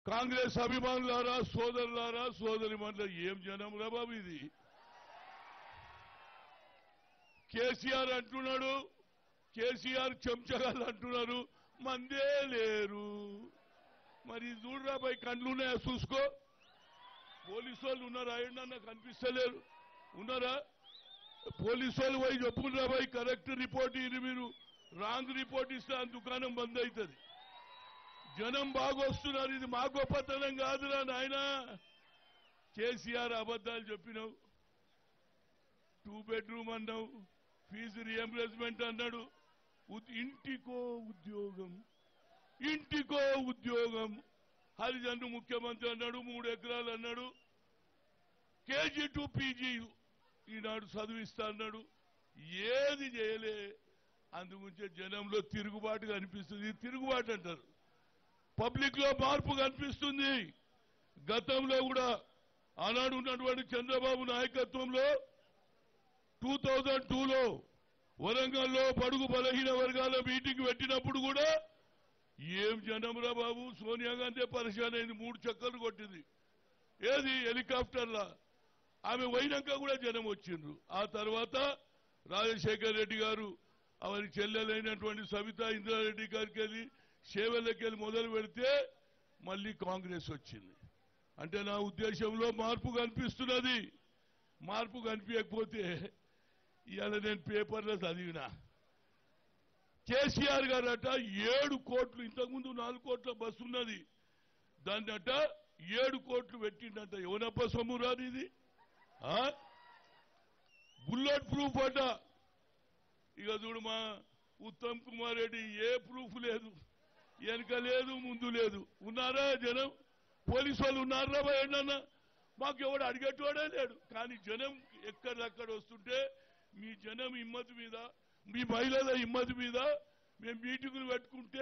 కాంగ్రెస్ అభిమానులారా సోదరులారా సోదరి ఏం జనం రా బాబు ఇది కేసీఆర్ అంటున్నాడు కేసీఆర్ చెంచగాళ్ళు అంటున్నారు మందే లేరు మరి చూడరా పోయి కండ్లు ఉన్నాయా చూసుకో పోలీసు వాళ్ళు ఉన్నారా ఏంటన్నా నాకు కనిపిస్తలేరు ఉన్నారా పోలీసు వాళ్ళు పోయి చెప్పుకున్నారా పోయి కరెక్ట్ రిపోర్ట్ ఇది మీరు రాంగ్ రిపోర్ట్ ఇస్తే ఆ దుకాణం బంద్ అవుతుంది జనం బాగా వస్తున్నారు ఇది మా గొప్పతనం కాదురా నాయన కేసీఆర్ అబద్ధాలు చెప్పినావు టూ బెడ్రూమ్ అన్నావు ఫీజు రియంబర్స్మెంట్ అన్నాడు ఉద్- ఇంటికో ఉద్యోగం ఇంటికో ఉద్యోగం హరిజన్ను ముఖ్యమంత్రి అన్నాడు మూడు ఎకరాలు అన్నాడు కేజీ టు పీజీ ఈనాడు చదివిస్తా అన్నాడు ఏది చేయలే అందుగురించే జనంలో తిరుగుబాటు కనిపిస్తుంది ఇది తిరుగుబాటు అంటారు పబ్లిక్ లో మార్పు కనిపిస్తుంది గతంలో కూడా ఆనాడు ఉన్నటువంటి చంద్రబాబు నాయకత్వంలో టూ థౌజండ్ టూలో వరంగల్లో బడుగు బలహీన వర్గాల మీటింగ్ పెట్టినప్పుడు కూడా ఏం జనంరా బాబు సోనియా గాంధీ పరిశాన్ అయింది మూడు చక్కర్లు కొట్టింది ఏది హెలికాప్టర్లా ఆమె పోయినాక కూడా జనం వచ్చిండ్రు ఆ తర్వాత రాజశేఖర్ రెడ్డి గారు అవరి చెల్లెలైనటువంటి సవితా ఇంద్రారెడ్డి గారికి వెళ్ళి సేవలకి వెళ్ళి మొదలు పెడితే మళ్ళీ కాంగ్రెస్ వచ్చింది అంటే నా ఉద్దేశంలో మార్పు కనిపిస్తున్నది మార్పు కనిపించకపోతే ఇవాళ నేను పేపర్లో చదివినా కేసీఆర్ గారట ఏడు కోట్లు ఇంతకుముందు నాలుగు కోట్ల బస్సు ఉన్నది దాన్ని అట ఏడు కోట్లు పెట్టిండట ఎవనప్ప సొమ్ము రాదు ఇది ఆ? బుల్లెట్ ప్రూఫ్ అట ఇక చూడు మా ఉత్తమ్ కుమార్ రెడ్డి ఏ ప్రూఫ్ లేదు వెనక లేదు ముందు లేదు ఉన్నారా జనం పోలీసు వాళ్ళు ఉన్నారా ఏంటన్నా మాకు ఎవడు అడిగేటోడే లేడు కానీ జనం ఎక్కడక్కడ వస్తుంటే మీ జనం హిమ్మతి మీద మీ మహిళల హిమ్మతి మీద మేము మీటింగులు పెట్టుకుంటే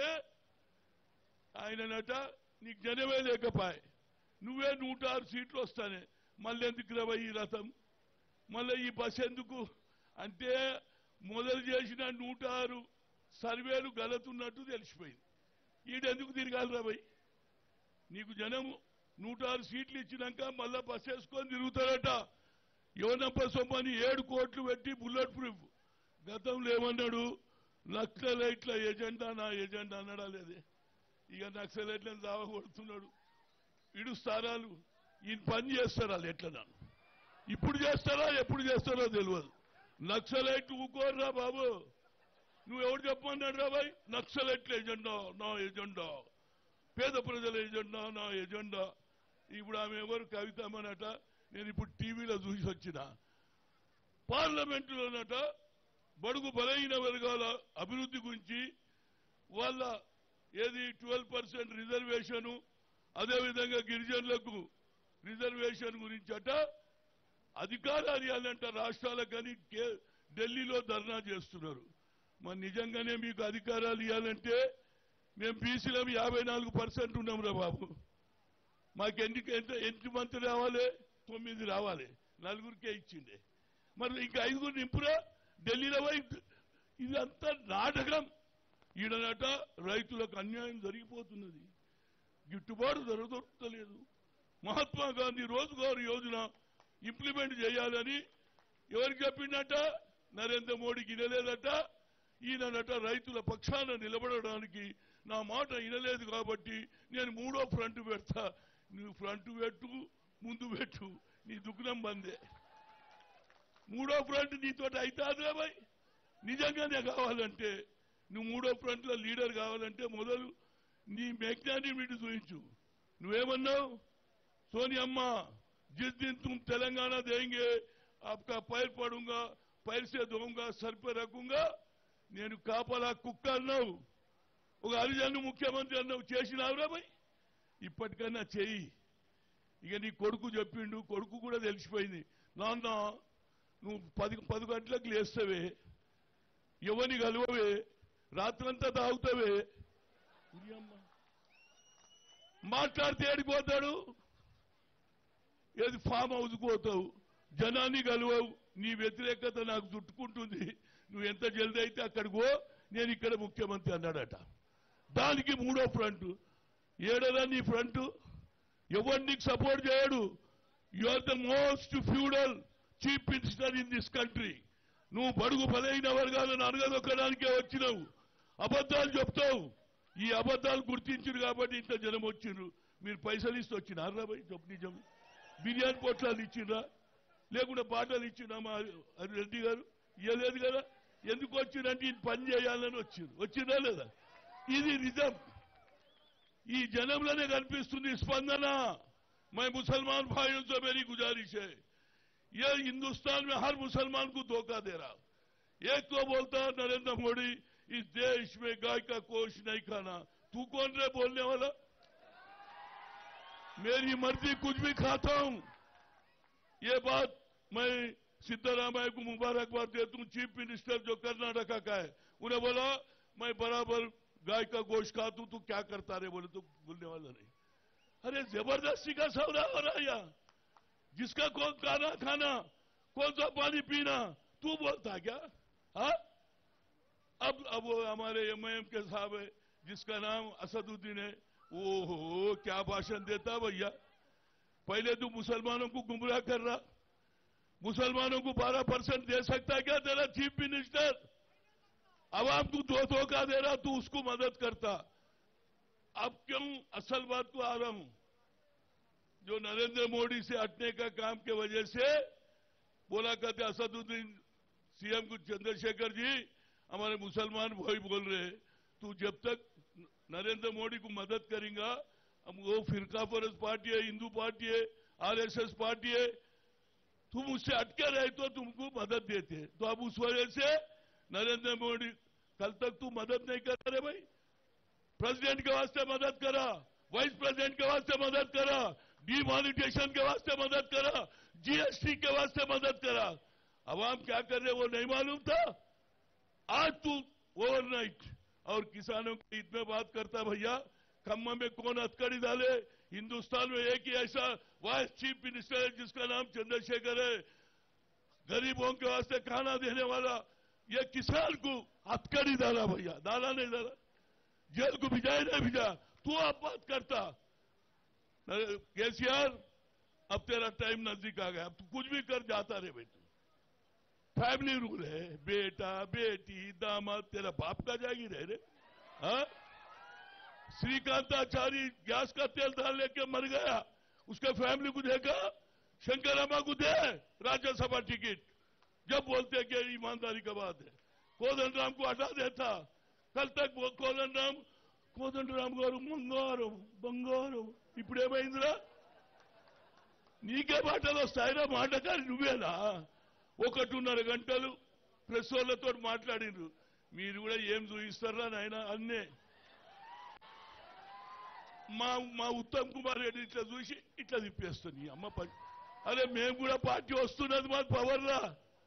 ఆయననట నీకు జనమే లేకపాయే నువ్వే నూట ఆరు సీట్లు వస్తానే మళ్ళీ ఎందుకు రవ ఈ రథం మళ్ళీ ఈ బస్ ఎందుకు అంటే మొదలు చేసిన నూట ఆరు సర్వేలు గలతున్నట్టు తెలిసిపోయింది ఈడెందుకు తిరగాలి రాబోయ్ నీకు జనము నూట ఆరు సీట్లు ఇచ్చినాక మళ్ళా బస్ వేసుకొని తిరుగుతారట యువనప్ప సొమ్మని ఏడు కోట్లు పెట్టి బుల్లెట్ ప్రూఫ్ గతంలో ఏమన్నాడు నక్సలైట్ల ఎజెండా నా ఎజెండా అన్నాడా లేదే ఇక నక్సలైట్లను దావ కొడుతున్నాడు ఇడు స్థానాలు ఈయన పని చేస్తారా ఎట్లనా ఇప్పుడు చేస్తారా ఎప్పుడు చేస్తారో తెలియదు నక్సలైట్ ఊకోర్రా బాబు నువ్వు ఎవరు చెప్పమన్నాడు రా బాయ్ నక్సలైట్ల ఎజెండా నా ఎజెండా పేద ప్రజల ఎజెండా నా ఎజెండా ఇప్పుడు ఆమె ఎవరు కవితమ్మనట నేను ఇప్పుడు టీవీలో చూసి వచ్చిన పార్లమెంటులోనట బడుగు బలహీన వర్గాల అభివృద్ధి గురించి వాళ్ళ ఏది ట్వెల్వ్ పర్సెంట్ రిజర్వేషను అదేవిధంగా గిరిజనులకు రిజర్వేషన్ గురించి అట అధికారాలు ఇవ్వాలంట రాష్ట్రాలకు కానీ కే- ఢిల్లీలో ధర్నా చేస్తున్నారు మరి నిజంగానే మీకు అధికారాలు ఇవ్వాలంటే మేము బీసీలం యాభై నాలుగు పర్సెంట్ ఉన్నాం రా బాబు మాకు ఎన్ని ఎంత ఎన్ని మంత్రి రావాలి తొమ్మిది రావాలి నలుగురికే ఇచ్చిండే మరి ఇంకా ఐదుగురు నింపురా ఢిల్లీలో పోయి ఇదంతా నాటకం ఈడనట రైతులకు అన్యాయం జరిగిపోతున్నది గిట్టుబాటు ధర దొరకలేదు మహాత్మా గాంధీ రోజుగారు యోజన ఇంప్లిమెంట్ చేయాలని ఎవరికి చెప్పిండట నరేంద్ర మోడీకి వినలేదట ఈయననట రైతుల పక్షాన నిలబడడానికి నా మాట వినలేదు కాబట్టి నేను మూడో ఫ్రంట్ పెడతా నువ్వు ఫ్రంట్ పెట్టు ముందు పెట్టు నీ దుఃఖం బందే మూడో ఫ్రంట్ నీతో అవుతాదిరా బాయ్ నిజంగానే కావాలంటే నువ్వు మూడో ఫ్రంట్ లో లీడర్ కావాలంటే మొదలు నీ మెగ్నానిమిటీ చూపించు నువ్వేమన్నావు सोनिया जिस दिन तुम तेलंगाना देंगे आपका पैर पड़ूंगा पैर से धोऊंगा सर पे रखूंगा నేను కాపలా కుక్క అన్నావు ఒక హరిజను ముఖ్యమంత్రి అన్నావు చేసినావురా భయ్ ఇప్పటికన్నా చెయ్యి ఇక నీ కొడుకు చెప్పిండు కొడుకు కూడా తెలిసిపోయింది నాన్న నువ్వు పది పది గంటలకు లేస్తావే ఎవరిని కలవవే రాత్రంతా తాగుతావే ఉరి అమ్మ. మాట్లాడితే ఏడిపోతాడు ఏది ఫామ్ హౌస్ పోతావు జనాన్ని కలవవు నీ వ్యతిరేకత నాకు చుట్టుకుంటుంది నువ్వు ఎంత జల్దీ అయితే అక్కడికి పో నేను ఇక్కడ ముఖ్యమంత్రి అన్నాడట దానికి మూడో ఫ్రంట్ ఏడరా నీ ఫ్రంట్ ఎవరు నీకు సపోర్ట్ చేయడు you are the most feudal chief minister in this country నువ్వు బడుగు బలైన వర్గాలను అనగదొక్కడానికే వచ్చినావు అబద్ధాలు చెప్తావు ఈ అబద్ధాలు గుర్తించారు కాబట్టి ఇంత జనం వచ్చిండ్రు మీరు పైసలు ఇస్తే వచ్చినారా భయ్ చెప్పు నిజం బిర్యానీ పొట్లాలు ఇచ్చిండ్రా లేకుంటే బాటలు ఇచ్చిండ్రా మా అది రెడ్డి గారు ఇవ్వలేదు కదా ఎందుకు వచ్చిందంటే ఇది పని చేయాలని వచ్చిండ్రు వచ్చిందా లేదా ఇది నిజం ఈ జనంలోనే కనిపిస్తుంది స్పందన मैं मुसलमान भाइयों से मेरी गुजारिश है ये हिंदुस्तान में हर मुसलमान को धोखा दे रहा एक तो बोलता है नरेंद्र मोदी इस देश में गाय का कोष नहीं खाना तू कौन रे बोलने वाला मेरी मर्जी कुछ भी खाता हूं ये बात मैं सिद्धरामैया को मुबारकबाद देता हूं चीफ मिनिस्टर जो कर्नाटका का है उन्हें बोला मैं बराबर गाय का गोश्त खाता हूं तू क्या करता रे बोले तो बोलने वाला नहीं अरे जबरदस्ती का सौदा हो रहा है यहाँ जिसका कौन खाना खाना कौन सा पानी पीना तू बोलता क्या हा? अब अब वो हमारे एमआईएम के साहब है जिसका नाम असदुद्दीन है ओहो क्या भाषण देता भैया पहले तू मुसलमानों को गुमराह कर रहा मुसलमानों को 12 परसेंट दे सकता है क्या तेरा चीफ मिनिस्टर अवाम को दो धोखा दे रहा तू उसको मदद करता अब क्यों असल बात को आ रहा हूं जो नरेंद्र मोदी से हटने का काम के वजह से बोला करते असदुद्दीन सीएम को चंद्रशेखर जी हमारे मुसलमान भाई बोल रहे हैं, तू जब तक नरेंद्र मोदी को मदद करेगा हम वो फिरका फरज पार्टी है हिंदू पार्टी है आरएसएस पार्टी है तुम उससे अटके रहे तो तुमको मदद देते हैं। तो अब उस वजह से नरेंद्र मोदी कल तक तू मदद नहीं कर रहे भाई प्रेसिडेंट के वास्ते मदद करा वाइस प्रेसिडेंट के वास्ते मदद करा डिमोनिटेशन के वास्ते मदद करा जीएसटी के वास्ते मदद करा अवाम क्या कर रहे वो नहीं मालूम था आज तू ओवरनाइट और किसानों के हित में बात करता भैया खम्मा में कौन हथकड़ी डाले हिंदुस्तान में एक ही ऐसा वाइस चीफ मिनिस्टर है जिसका नाम चंद्रशेखर है गरीबों के वास्ते खाना देने वाला ये किसान को हथकड़ी डाला भैया डाला नहीं डाला जेल को भिजाए नहीं भिजा तू अब बात करता केसीआर अब तेरा टाइम नजदीक आ गया अब तू कुछ भी कर जाता रे बेटू फैमिली रूल है बेटा बेटी दामाद तेरा बाप का जागीर है रे हाँ श्रीकांताचारी गैस का तेल डाल लेके मर गया उसके फैमिली को देखा शंकरामा को दे राज्यसभा टिकट जब बोलते हैं कि ईमानदारी का बात है कोदन राम को हटा देता कल तक वो कोदन राम కోదండ రామ్ గారు బంగారం బంగారం ఇప్పుడేమైందిరా నీకే మాటలు వస్తాయిరా మాటకారి నువ్వేనా ఒకటిన్నర గంటలు ప్రెస్ వాళ్ళతో మాట్లాడిండ్రు మీరు కూడా ఏం చూపిస్తారా నాయన అన్నే మా మా ఉత్తమ్ కుమార్ రెడ్డి ఇట్లా చూసి ఇట్లా తిప్పేస్తుంది అమ్మ పని అరే మేము కూడా పార్టీ వస్తున్నది మా పవర్ రా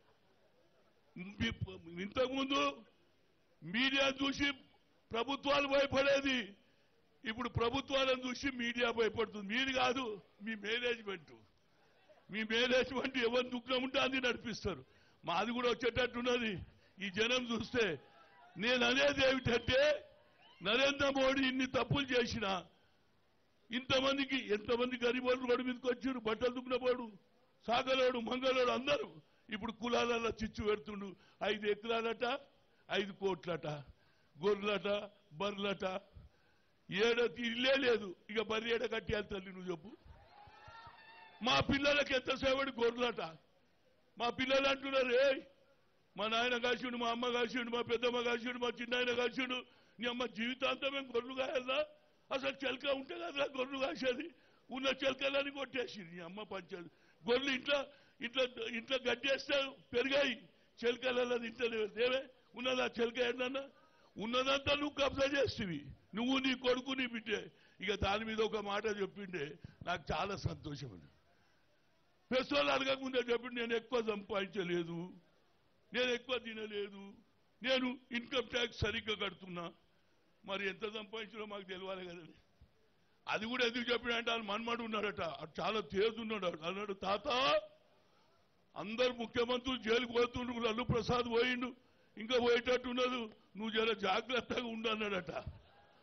ఇంతకుముందు మీడియా చూసి ప్రభుత్వాలు భయపడేది ఇప్పుడు ప్రభుత్వాలను చూసి మీడియా భయపడుతుంది మీరు కాదు మీ మేనేజ్మెంట్ మీ మేనేజ్మెంట్ ఎవరు దుఃఖం ఉంటే అది నడిపిస్తారు మాది కూడా వచ్చేటట్టున్నది ఈ జనం చూస్తే నేను అనేది ఏమిటంటే నరేంద్ర మోడీ ఇన్ని తప్పులు చేసినా ఇంతమందికి ఎంతమంది గరీబోళ్ళు రోడ్డు మీదకి వచ్చారు బట్టలు దుక్కునపోడు సాగలోడు మంగళోడు అందరూ ఇప్పుడు కులాలలో చిచ్చు పెడుతుండు ఐదు ఎకరాలట ఐదు కోట్లట గొర్రెలట బర్రెలట ఏడ ఇల్లే లేదు ఇక బర్రె ఏడ కట్టేయాలి తల్లి నువ్వు చెప్పు మా పిల్లలకి ఎంతసేపటి గొర్రెలట మా పిల్లలు అంటున్నారు ఏ మా నాయన కాసిండు మా అమ్మ కాసిండు మా పెద్దమ్మ కాసిండు మా చిన్నాయన కాసిండు నీ అమ్మ జీవితాంతం మేము గొర్రెలు కాయాలా అసలు చెలక ఉంటే కదా గొర్రెలు కాసేది ఉన్న చెలకలని కొట్టేసి నీ అమ్మ పంచాడు గొర్రెలు ఇంట్లో ఇంట్లో ఇంట్లో గడ్డేస్తే పెరిగాయి చెలకలలో తింటలేవు ఏమే ఉన్నదా చెలక ఏంటన్నా ఉన్నదంతా నువ్వు కబ్జా చేస్తేవి నువ్వు నీ కొడుకు నీ బిడ్డే ఇక దాని మీద ఒక మాట చెప్పిండే నాకు చాలా సంతోషం ప్రెస్ వాళ్ళు అడగకముందే చెప్పిండు నేను ఎక్కువ సంపాదించలేదు నేను ఎక్కువ తినలేదు నేను ఇన్కమ్ ట్యాక్స్ సరిగ్గా కడుతున్నా మరి ఎంత సంపాదించినా మాకు తెలియాలి కదండి అది కూడా ఎందుకు చెప్పినంటే ఆయన మన్మడు ఉన్నాడట అటు చాలా తేజ్ ఉన్నాడు అన్నాడు తాత అందరు ముఖ్యమంత్రులు జైలుకు పోతుండ్రు లల్లు ప్రసాద్ పోయిండు ఇంకా పోయేటట్టు ఉండదు నువ్వు జర జాగ్రత్తగా ఉండు అన్నాడట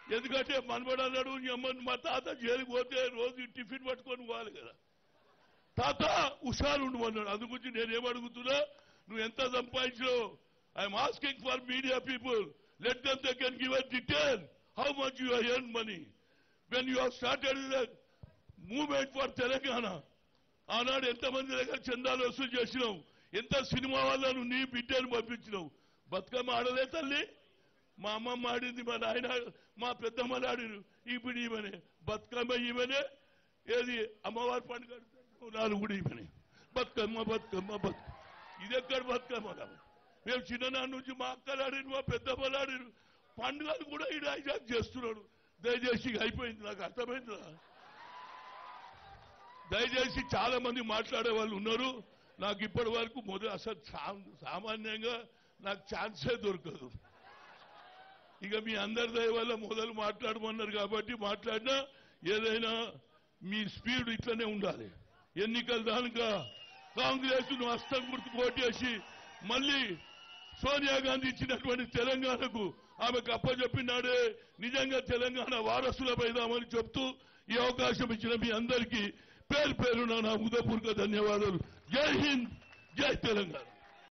ఎందుకంటే మనబడు అన్నాడు నీ అమ్మని మా తాత జైలుకి పోతే రోజు టిఫిన్ పట్టుకొని పోవాలి కదా తాత హుషారు ఉండమన్నాడు అందు గురించి నేనేం అడుగుతున్నా నువ్వు ఎంత సంపాదించావు I'm asking for media people let them they can give a detail how much you earn money when you started movement for Telangana ఆనాడు ఎంతమంది దగ్గర చందాలు వసూలు చేసినావు ఎంత సినిమా వాళ్ళను నీ బిడ్డను పంపించినావు బతుకమ్మ ఆడలే తల్లి మా అమ్మమ్మ ఆడింది మా నాయన మా పెద్దమ్మలు ఆడిరు ఇప్పుడు ఈమెనే బతుకమ్మ ఈమెనే ఏది అమ్మవారి పండుగ నాలుగు కూడా ఈమెనే బతుకమ్మ బతుకమ్మ బతుకమ్మ ఇది ఎక్కడ బతుకమ్మ రా? మేము చిన్ననాటి నుంచి మా అక్కలు ఆడిరు మా పెద్దమ్మలు ఆడిరు పండుగలు కూడా ఈడ హైజాక్ చేస్తున్నాడు దయచేసి ఇక అయిపోయింది నాకు అర్థమైందిరా దయచేసి చాలా మంది మాట్లాడే వాళ్ళు ఉన్నారు నాకు ఇప్పటి వరకు మొదలు అసలు సా- సామాన్యంగా నాకు ఛాన్సే దొరకదు ఇక మీ అందరి దయ వల్ల మొదలు మాట్లాడమన్నారు కాబట్టి మాట్లాడినా ఏదైనా మీ స్పీడ్ ఇట్లనే ఉండాలి ఎన్నికల దానిక కాంగ్రెస్ ను హస్తం గుర్తు కోటేసి మళ్ళీ సోనియా గాంధీ ఇచ్చినటువంటి తెలంగాణకు ఆమెకు అప్పచెప్పినాడే నిజంగా తెలంగాణ వారసులమైదామని చెప్తూ ఈ అవకాశం ఇచ్చిన మీ అందరికీ పేరు పేరున నా ఉదయపూర్వక ధన్యవాదాలు జై హింద్ జై తెలంగాణ